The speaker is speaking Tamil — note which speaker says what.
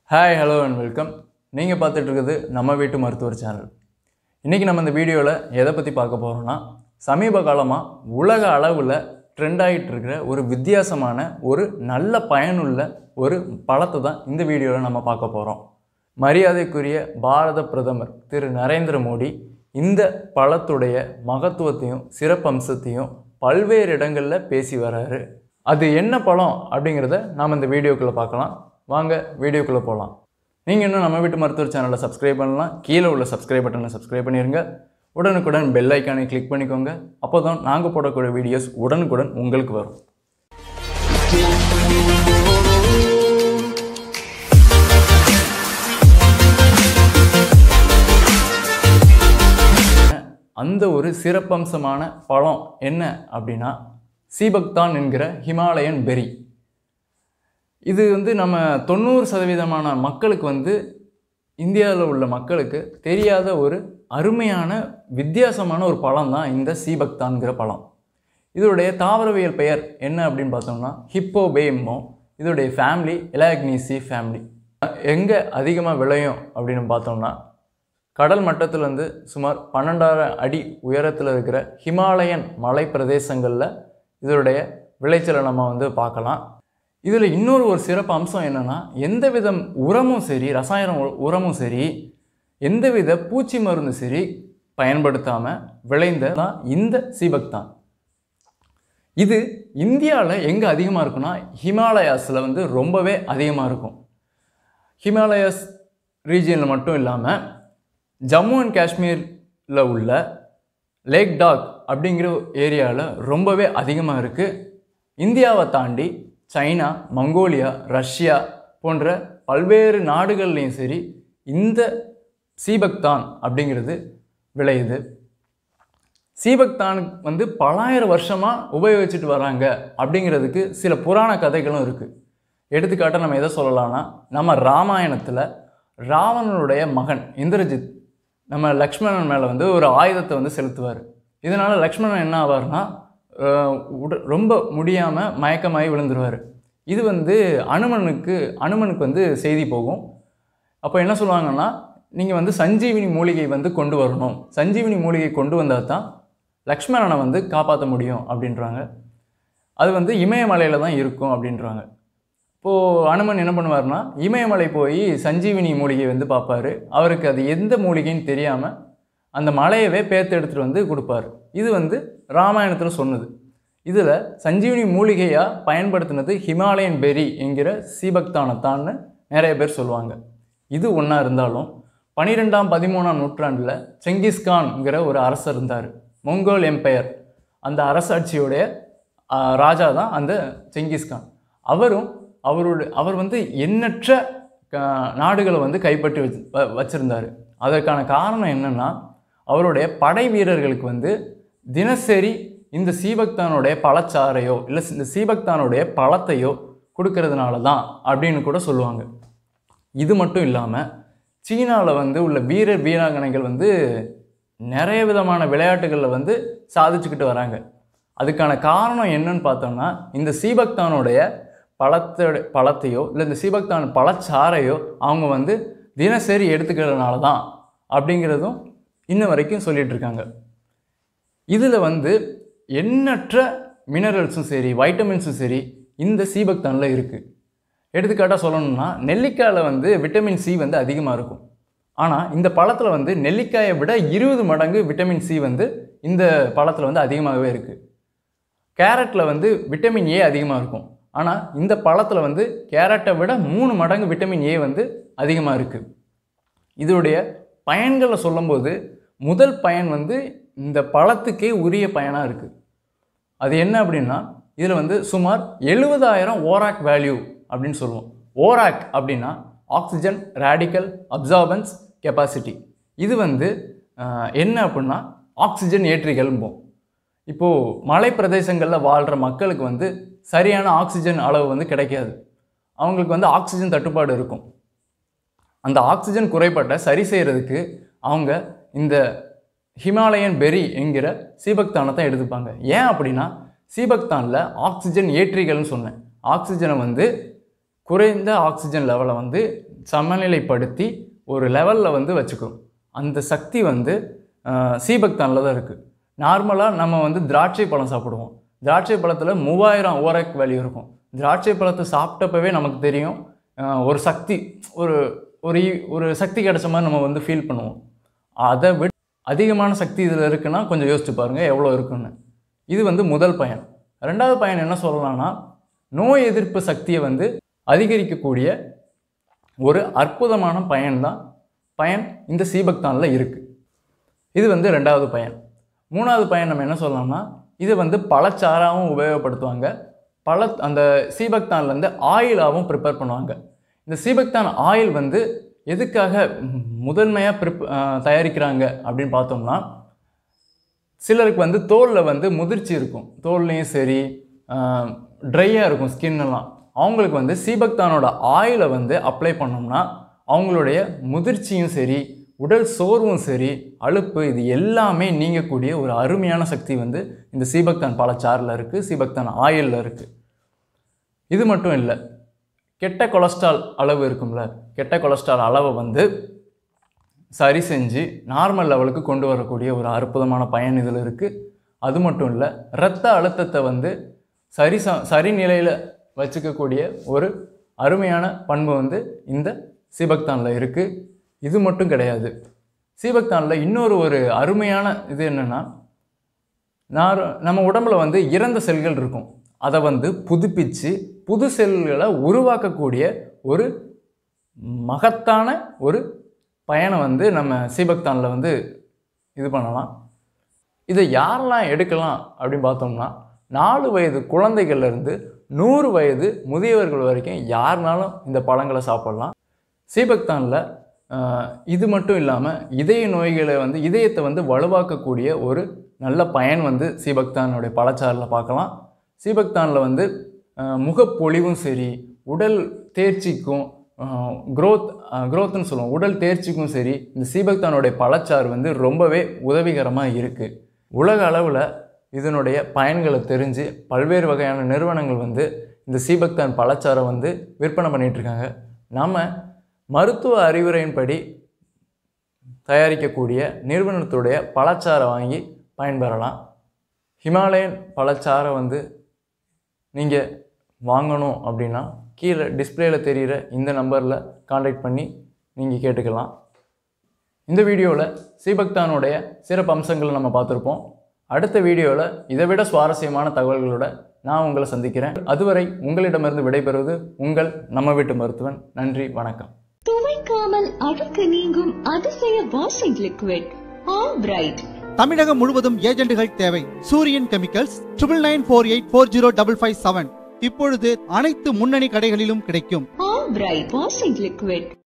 Speaker 1: ஹாய் ஹலோ அண்ட் வெல்கம் நீங்கள் பார்த்துட்டு இருக்கிறது நம்ம வீட்டு மருத்துவர் சேனல் இன்றைக்கி நம்ம இந்த வீடியோவில் எதை பற்றி பார்க்க போகிறோம்னா சமீப காலமாக உலக அளவில் ட்ரெண்ட் ஆகிட்டு இருக்கிற ஒரு வித்தியாசமான ஒரு நல்ல பயனுள்ள ஒரு பழத்தை தான் இந்த வீடியோவில் நம்ம பார்க்க போகிறோம் மரியாதைக்குரிய பாரத பிரதமர் திரு நரேந்திர மோடி இந்த பழத்துடைய மகத்துவத்தையும் சிறப்பம்சத்தையும் பல்வேறு இடங்களில் பேசி வராரு அது என்ன பழம் அப்படிங்கிறத நாம் இந்த வீடியோக்குள்ளே பார்க்கலாம் வாங்க வீடியோக்குள்ளே போகலாம் நீங்கள் இன்னும் நம்ம வீட்டு மருத்துவர் சேனலை சப்ஸ்கிரைப் பண்ணலாம் கீழே உள்ள சப்ஸ்கிரைப் பட்டனை சப்ஸ்கிரைப் பண்ணிடுங்க உடனுக்குடன் பெல் ஐக்கானை கிளிக் பண்ணிக்கோங்க அப்போ தான் நாங்கள் போடக்கூடிய வீடியோஸ் உடனுக்குடன் உங்களுக்கு வரும் அந்த ஒரு சிறப்பம்சமான பழம் என்ன அப்படின்னா சீபக்தான் என்கிற ஹிமாலயன் பெரி இது வந்து நம்ம தொண்ணூறு சதவீதமான மக்களுக்கு வந்து இந்தியாவில் உள்ள மக்களுக்கு தெரியாத ஒரு அருமையான வித்தியாசமான ஒரு பழம் தான் இந்த சீபக்தான்கிற பழம் இதோடைய தாவரவியல் பெயர் என்ன அப்படின்னு பார்த்தோம்னா ஹிப்போபேமோ இதோடைய ஃபேமிலி எலாக்னீசி ஃபேமிலி எங்கே அதிகமாக விளையும் அப்படின்னு பார்த்தோம்னா கடல் மட்டத்திலேருந்து சுமார் பன்னெண்டாயிரம் அடி உயரத்தில் இருக்கிற ஹிமாலயன் மலை பிரதேசங்களில் இதோடைய விளைச்சலை நம்ம வந்து பார்க்கலாம் இதில் இன்னொரு ஒரு சிறப்பு அம்சம் என்னென்னா எந்த விதம் உரமும் சரி ரசாயன உ- உரமும் சரி எந்தவித பூச்சி மருந்து சரி பயன்படுத்தாமல் விளைந்த தான் இந்த சீபக்தான் இது இந்தியாவில் எங்கே அதிகமாக இருக்குன்னா ஹிமாலயாஸில் வந்து ரொம்பவே அதிகமாக இருக்கும் ஹிமாலயஸ் ரீஜியனில் மட்டும் இல்லாமல் ஜம்மு அண்ட் காஷ்மீரில் உள்ள லேக் டாக் அப்படிங்கிற ஏரியாவில் ரொம்பவே அதிகமாக இருக்குது இந்தியாவை தாண்டி சைனா மங்கோலியா ரஷ்யா போன்ற பல்வேறு நாடுகள்லையும் சரி இந்த சீபக்தான் அப்படிங்கிறது விளையுது சீபக்தான் வந்து பலாயிரம் வருஷமாக உபயோகிச்சுட்டு வராங்க அப்படிங்கிறதுக்கு சில புராண கதைகளும் இருக்குது எடுத்துக்காட்டாக நம்ம எதை சொல்லலாம்னா நம்ம ராமாயணத்தில் ராவணனுடைய மகன் இந்திரஜித் நம்ம லக்ஷ்மணன் மேலே வந்து ஒரு ஆயுதத்தை வந்து செலுத்துவார் இதனால் லக்ஷ்மணன் என்ன ஆவார்னா அஹ், உட ரொம்ப முடியாமல் மயக்கமாகி விழுந்துருவார் இது வந்து அனுமனுக்கு அனுமனுக்கு வந்து செய்தி போகும் அப்போ என்ன சொல்லுவாங்கன்னா நீங்கள் வந்து சஞ்சீவினி மூலிகை வந்து கொண்டு வரணும் சஞ்சீவினி மூலிகை கொண்டு வந்தால் தான் லக்ஷ்மணனை வந்து காப்பாற்ற முடியும் அப்படின்றாங்க அது வந்து இமயமலையில் தான் இருக்கும் அப்படின்றாங்க இப்போது அனுமன் என்ன பண்ணுவார்னா இமயமலை போய் சஞ்சீவினி மூலிகை வந்து பார்ப்பாரு அவருக்கு அது எந்த மூலிகைன்னு தெரியாமல் அந்த மலையவே பேர்த்து எடுத்துகிட்டு வந்து கொடுப்பாரு இது வந்து ராமாயணத்தில் சொன்னது இதில் சஞ்சீவினி மூலிகையாக பயன்படுத்தினது ஹிமாலயன் பெரி என்கிற சீபக்தானத்தான்னு நிறைய பேர் சொல்லுவாங்க இது ஒன்றா இருந்தாலும் பனிரெண்டாம் பதிமூணாம் நூற்றாண்டில் செங்கிஸ்கான்ங்கிற ஒரு அரசர் இருந்தார் மொங்கோல் எம்பையர் அந்த அரசாட்சியுடைய ஆ, ராஜா தான் அந்த செங்கிஸ்கான் அவரும் அவருடைய அவர் வந்து எண்ணற்ற க- நாடுகளை வந்து கைப்பற்றி வச்சு வ- வச்சிருந்தாரு அதற்கான காரணம் என்னன்னா அவருடைய படை வீரர்களுக்கு வந்து தினசரி இந்த சீபக்தானுடைய பழச்சாறையோ இல்லை இந்த சீபக்தானுடைய பழத்தையோ கொடுக்கறதுனால தான் அப்படின்னு கூட சொல்லுவாங்க இது மட்டும் இல்லாமல் சீனாவில் வந்து உள்ள வீரர் வீராங்கனைகள் வந்து நிறைய விதமான விளையாட்டுகளில் வந்து சாதிச்சுக்கிட்டு வராங்க அதுக்கான காரணம் என்னன்னு பார்த்தோம்னா இந்த சீபக்தானுடைய பழத்தோட பழத்தையோ இல்லை இந்த சீபக்தான் பழச்சாறையோ அவங்க வந்து தினசரி எடுத்துக்கிறதுனால தான் அப்படிங்கிறதும் இன்ன வரைக்கும் சொல்லிட்டு இருக்காங்க இதில் வந்து எண்ணற்ற மினரல்ஸும் சரி வைட்டமின்ஸும் சரி இந்த சீபக்தானில் இருக்குது எடுத்துக்காட்டாக சொல்லணும்னா நெல்லிக்காயில் வந்து விட்டமின் சி வந்து அதிகமாக இருக்கும் ஆனால் இந்த பழத்தில் வந்து நெல்லிக்காயை விட இருபது மடங்கு விட்டமின் சி வந்து இந்த பழத்தில் வந்து அதிகமாகவே இருக்குது கேரட்டில் வந்து விட்டமின் ஏ அதிகமாக இருக்கும் ஆனால் இந்த பழத்தில் வந்து கேரட்டை விட மூணு மடங்கு விட்டமின் ஏ வந்து அதிகமாக இருக்குது இதோடைய பயன்களை சொல்லும்போது முதல் பயன் வந்து இந்த பழத்துக்கே உரிய பயனாக இருக்குது அது என்ன அப்படின்னா இதில் வந்து சுமார் எழுபதாயிரம் ஓராக் வேல்யூ அப்படின்னு சொல்லுவோம் ஓராக் அப்படின்னா ஆக்சிஜன் ரேடிக்கல் அப்சார்பன்ஸ் கெப்பாசிட்டி இது வந்து ஆஹ், என்ன அப்படின்னா ஆக்சிஜன் ஏற்றிகள்ம்போம் இப்போது மலை பிரதேசங்களில் வாழ்கிற மக்களுக்கு வந்து சரியான ஆக்சிஜன் அளவு வந்து கிடைக்காது அவங்களுக்கு வந்து ஆக்சிஜன் தட்டுப்பாடு இருக்கும் அந்த ஆக்சிஜன் குறைபாட்டை சரி செய்கிறதுக்கு அவங்க இந்த ஹிமாலயன் பெரி என்கிற சீபக்தானத்தை எடுத்துப்பாங்க ஏன் அப்படின்னா சீபக்தானில் ஆக்சிஜன் ஏற்றிகள்னு சொன்னேன் ஆக்சிஜனை வந்து குறைந்த ஆக்சிஜன் லெவலை வந்து சமநிலைப்படுத்தி ஒரு லெவலில் வந்து வச்சுக்கும் அந்த சக்தி வந்து சீபக்தானில் தான் இருக்குது நார்மலாக நம்ம வந்து திராட்சை பழம் சாப்பிடுவோம் திராட்சை பழத்தில் மூவாயிரம் ஓரக் வேல்யூ இருக்கும் திராட்சை பழத்தை சாப்பிட்டப்பவே நமக்கு தெரியும் ஆஹ் ஒரு சக்தி ஒரு ஒரு ஈ- ஒரு சக்தி கிடைச்ச மாதிரி நம்ம வந்து ஃபீல் பண்ணுவோம் அதை விட அதிகமான சக்தி இதில் இருக்குன்னா கொஞ்சம் யோசிச்சு பாருங்கள் எவ்வளோ இருக்குன்னு இது வந்து முதல் பயன் ரெண்டாவது பயன் என்ன சொல்லலாம்னா நோய் எதிர்ப்பு சக்தியை வந்து அதிகரிக்கக்கூடிய ஒரு அற்புதமான பயன்தான் பயன் இந்த சீபக்தானில் இருக்குது இது வந்து ரெண்டாவது பயன் மூணாவது பயன் நம்ம என்ன சொல்லலாம்னா இதை வந்து பழச்சாறாகவும் உபயோகப்படுத்துவாங்க பழ அந்த சீபக்தான்லேருந்து ஆயிலாகவும் ப்ரிப்பேர் பண்ணுவாங்க இந்த சீபக்தான் ஆயில் வந்து எதுக்காக முதன்மையாக ப்ரிப் தயாரிக்கிறாங்க அப்படின்னு பார்த்தோம்னா சிலருக்கு வந்து தோலில் வந்து முதிர்ச்சி இருக்கும் தோல்லையும் சரி ட்ரையாக இருக்கும் ஸ்கின் எல்லாம் அவங்களுக்கு வந்து சீபக்தானோட ஆயிலை வந்து அப்ளை பண்ணோம்னா அவங்களுடைய முதிர்ச்சியும் சரி உடல் சோர்வும் சரி அலுப்பு இது எல்லாமே நீங்கக்கூடிய ஒரு அருமையான சக்தி வந்து இந்த சீபக்தான் பழச்சாறில் இருக்குது சீபக்தான் ஆயிலில் இருக்குது இது மட்டும் இல்லை கெட்ட கொலஸ்ட்ரால் அளவு இருக்கும்ல கெட்ட கொலஸ்ட்ரால் அளவை வந்து சரி செஞ்சு நார்மல் லெவலுக்கு கொண்டு வரக்கூடிய ஒரு அற்புதமான பயன் இதில் இருக்குது அது மட்டும் இல்லை இரத்த அழுத்தத்தை வந்து சரி ச சரி நிலையில் வச்சுக்கக்கூடிய ஒரு அருமையான பண்பு வந்து இந்த சீபக்தானில் இருக்குது இது மட்டும் கிடையாது சீபக்தானில் இன்னொரு ஒரு அருமையான இது என்னென்னா நார் நம்ம உடம்புல வந்து இறந்த செல்கள் இருக்கும் அதை வந்து புதுப்பிச்சு புது செல்களை உருவாக்கக்கூடிய ஒரு மகத்தான ஒரு பயணம் வந்து நம்ம சீபக்தானில் வந்து இது பண்ணலாம் இதை யாரெல்லாம் எடுக்கலாம் அப்படின்னு பார்த்தோம்னா நாலு வயது குழந்தைகள்லேருந்து நூறு வயது முதியவர்கள் வரைக்கும் யாருனாலும் இந்த பழங்களை சாப்பிடலாம் சீபக்தானில் இது மட்டும் இல்லாமல் இதய நோய்களை வந்து இதயத்தை வந்து வலுவாக்கக்கூடிய ஒரு நல்ல பயன் வந்து சீபக்தானுடைய பழச்சாறில் பார்க்கலாம் சீபக்தானில் வந்து அஹ், முகப்பொலிவும் சரி உடல் தேர்ச்சிக்கும் க்ரோத் க்ரோத்னு சொல்லுவோம் உடல் தேர்ச்சிக்கும் சரி இந்த சீபக்தானுடைய பழச்சாறு வந்து ரொம்பவே உதவிகரமாக இருக்குது உலக அளவில் இதனுடைய பயன்களை தெரிஞ்சு பல்வேறு வகையான நிறுவனங்கள் வந்து இந்த சீபக்தான் பழச்சாறை வந்து விற்பனை பண்ணிட்டு இருக்காங்க நம்ம மருத்துவ அறிவுரையின்படி தயாரிக்கக்கூடிய நிறுவனத்துடைய பழச்சாறை வாங்கி பயன்பெறலாம் ஹிமாலயன் பழச்சாறை வந்து நீங்கள் வாங்கணும் அப்படின்னா கீழே டிஸ்பிளேல தெரிகிற இந்த நம்பரில் காண்டாக்ட் பண்ணி நீங்கள் கேட்டுக்கலாம் இந்த வீடியோவில் சீபக்தானுடைய சிறப்பு அம்சங்களை நம்ம பார்த்துருப்போம் அடுத்த வீடியோவில் இதை விட சுவாரஸ்யமான தகவல்களோட நான் உங்களை சந்திக்கிறேன் அதுவரை உங்களிடமிருந்து விடைபெறுவது உங்கள் நம்ம வீட்டு மருத்துவன் நன்றி வணக்கம்
Speaker 2: துவைக்காமல் அழுக்கு நீங்கும் அதிசய washing liquid all bright
Speaker 3: Tamilagam முழுவதும் ஏஜென்ட்டுகள் தேவை Suriyan chemicals triple nine four eight four zero double five seven இப்பொழுது அனைத்து முன்னணி கடைகளிலும் கிடைக்கும்
Speaker 2: ஆல் பிரைட் வாஷிங் லிக்விட்